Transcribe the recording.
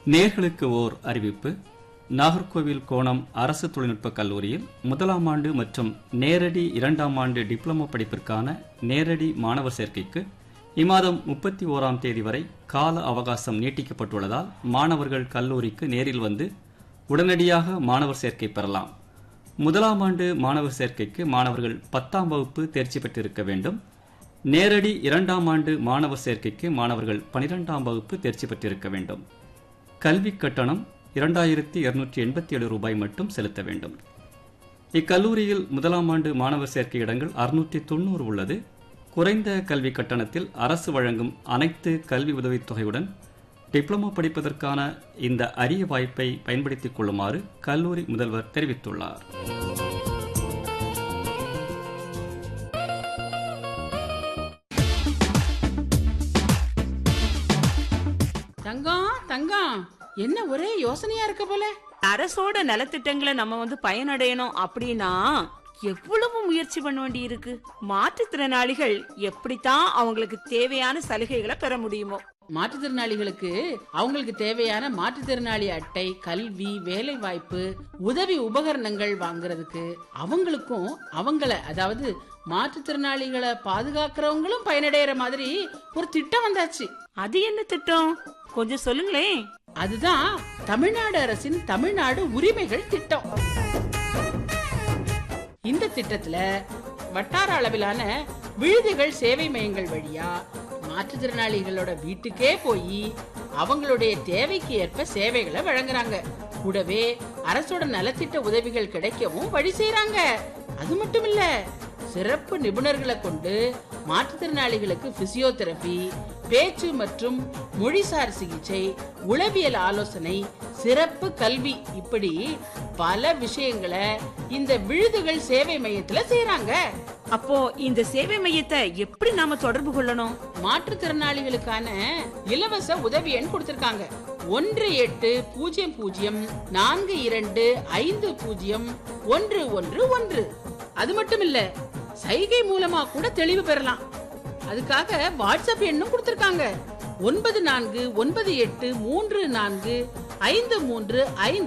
நேர்களுக்கு ஓர் அறிவிப்பு நாகர்கோவில் கோணம் அரசு தொழில்நுட்ப கல்லூரியில் முதலாம் ஆண்டு மற்றும் நேரடி இரண்டாம் ஆண்டு டிப்ளமோ படிப்பிற்கான நேரடி மாணவர் சேர்க்கைக்கு இம்மாதம் முப்பத்தி ஓராம் தேதி வரை கால அவகாசம் நீட்டிக்கப்பட்டுள்ளதால் மாணவர்கள் கல்லூரிக்கு நேரில் வந்து உடனடியாக மாணவர் சேர்க்கை பெறலாம் முதலாம் ஆண்டு மாணவர் சேர்க்கைக்கு மாணவர்கள் பத்தாம் வகுப்பு தேர்ச்சி பெற்றிருக்க வேண்டும் நேரடி இரண்டாம் ஆண்டு மாணவர் சேர்க்கைக்கு மாணவர்கள் பனிரெண்டாம் வகுப்பு தேர்ச்சி பெற்றிருக்க வேண்டும் கல்வி கட்டணம் இரண்டாயிரத்தி இருநூற்றி எண்பத்தி ஏழு ரூபாய் மட்டும் செலுத்த வேண்டும் இக்கல்லூரியில் முதலாம் ஆண்டு மாணவர் சேர்க்கை இடங்கள் அறுநூற்றி தொண்ணூறு உள்ளது குறைந்த கல்வி கட்டணத்தில் அரசு வழங்கும் அனைத்து கல்வி உதவித் தொகையுடன் டிப்ளமோ படிப்பதற்கான இந்த அரிய வாய்ப்பை பயன்படுத்திக் கொள்ளுமாறு கல்லூரி முதல்வர் தெரிவித்துள்ளார் தங்கம் தங்கம் என்ன ஒரே யோசனையா இருக்க போல அரசோட நலத்திட்டங்களை நம்ம வந்து பயனடையணும் அப்படின்னா எவ்வளவு முயற்சி பண்ண வேண்டி இருக்கு மாற்றுத்திறனாளிகள் எப்படித்தான் அவங்களுக்கு தேவையான சலுகைகளை பெற முடியுமோ மாற்றுத்திறனாளிகளுக்கு அவங்களுக்கு தேவையான மாற்றுத்திறனாளி அட்டை கல்வி வேலை வாய்ப்பு உதவி உபகரணங்கள் வாங்குறதுக்கு அவங்களுக்கும் அவங்கள அதாவது மாற்றுத்திறனாளிகளை பாதுகாக்கிறவங்களும் பயனடைகிற மாதிரி ஒரு திட்டம் வந்தாச்சு அது என்ன திட்டம் கொஞ்சம் சொல்லுங்களேன் அதுதான் தமிழ்நாடு அரசின் தமிழ்நாடு உரிமைகள் திட்டம் இந்த திட்டத்துல வட்டார அளவிலான விடுதிகள் சேவை மையங்கள் வழியா மாற்றுத்திறனாளிகளோட வீட்டுக்கே போய் அவங்களுடைய தேவைக்கு ஏற்ப சேவைகளை வழங்குறாங்க கூடவே அரசோட நலத்திட்ட உதவிகள் கிடைக்கவும் வழி செய்றாங்க அது மட்டும் இல்ல சிறப்பு நிபுணர்களை கொண்டு மாற்றுத்திறனாளிகளுக்கு பிசியோதெரபி பேச்சு மற்றும் மொழிசார் சிகிச்சை உளவியல் ஆலோசனை சிறப்பு கல்வி இப்படி பல விஷயங்களை இந்த விழுதுகள் சேவை மையத்துல செய்றாங்க அப்போ இந்த சேவை மையத்தை எப்படி நாம தொடர்பு கொள்ளணும் மாற்றுத்திறனாளிகளுக்கான இலவச உதவி எண் கொடுத்திருக்காங்க ஒன்று எட்டு பூஜ்ஜியம் பூஜ்ஜியம் நான்கு இரண்டு ஐந்து பூஜ்ஜியம் ஒன்று ஒன்று ஒன்று அது மட்டும் இல்ல சைகை மூலமா கூட தெளிவு பெறலாம் அதுக்காக வாட்ஸ்அப் எண்ணும் கொடுத்திருக்காங்க ஒன்பது நான்கு ஒன்பது எட்டு மூன்று நான்கு ஐந்து மூன்று ஐந்து